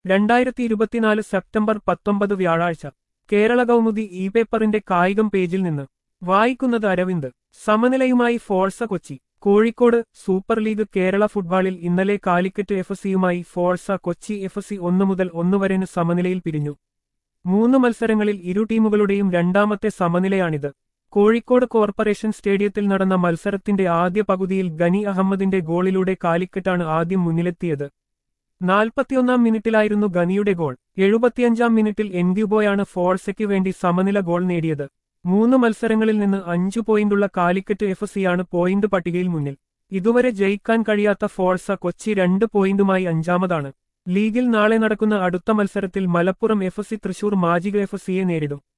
രണ്ടായിരത്തി ഇരുപത്തിനാല് സെപ്റ്റംബർ പത്തൊമ്പത് വ്യാഴാഴ്ച കേരള കൗമുദി ഇ പേപ്പറിന്റെ കായികം പേജിൽ നിന്ന് വായിക്കുന്നത് അരവിന്ദ് സമനിലയുമായി ഫോഴ്സ കൊച്ചി കോഴിക്കോട് സൂപ്പർ ലീഗ് കേരള ഫുട്ബോളിൽ ഇന്നലെ കാലിക്കറ്റ് എഫ് സിയുമായി ഫോഴ്സ കൊച്ചി എഫ് സി ഒന്നു മുതൽ ഒന്ന് വരെന് സമനിലയിൽ പിരിഞ്ഞു മൂന്ന് മത്സരങ്ങളിൽ ഇരു ടീമുകളുടെയും രണ്ടാമത്തെ സമനിലയാണിത് കോഴിക്കോട് കോർപ്പറേഷൻ സ്റ്റേഡിയത്തിൽ നടന്ന മത്സരത്തിന്റെ ആദ്യ പകുതിയിൽ ഗനി അഹമ്മദിന്റെ ഗോളിലൂടെ കാലിക്കറ്റാണ് ആദ്യം മുന്നിലെത്തിയത് നാൽപ്പത്തിയൊന്നാം മിനിറ്റിലായിരുന്നു ഗനിയുടെ ഗോൾ എഴുപത്തിയഞ്ചാം മിനിറ്റിൽ എൻഡ്യൂബോയാണ് ഫോഴ്സയ്ക്ക് വേണ്ടി സമനില ഗോൾ നേടിയത് മൂന്ന് മത്സരങ്ങളിൽ നിന്ന് അഞ്ചു പോയിന്റുള്ള കാലിക്കറ്റ് എഫ് സിയാണ് പോയിന്റ് പട്ടികയിൽ മുന്നിൽ ഇതുവരെ ജയിക്കാൻ കഴിയാത്ത ഫോഴ്സ കൊച്ചി രണ്ട് പോയിന്റുമായി അഞ്ചാമതാണ് ലീഗിൽ നാളെ നടക്കുന്ന അടുത്ത മത്സരത്തിൽ Malappuram F C Thrissur Magic F സിയെ നേരിടും